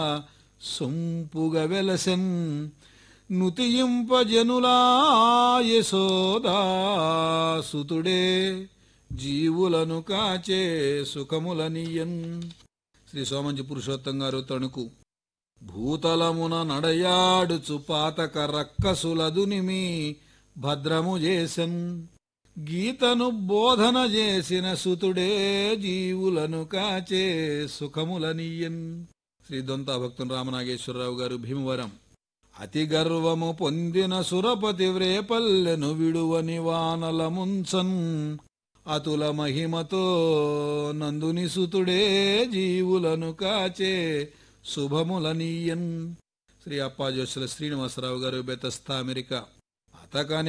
సొంపుగ వెలసెన్ నుతియింపజనులా యశోదా సుతుడే జీవులను కాచే సుఖములనియన్ శ్రీ సోమంచి పురుషోత్తం గారు తణుకు భూతలమున నడయాడుచు పాతక రక్కసులదునిమి భద్రము చేసెన్ గీతను బోధన చేసిన సుతుడే జీవులను కాచే సుఖములనీయన్ శ్రీ దొంత భక్తుని రామనాగేశ్వరరావు గారు భీమవరం అతి గర్వము పొందిన సురపతి వ్రేపల్లెను విడువని వానల ముంచన్ అతుల మహిమతో నందుని సుతుడే జీవులను కాచే శుభములనీయన్ శ్రీ అప్పాజోసుల శ్రీనివాసరావు గారు బెతస్తా అమెరికా అతకని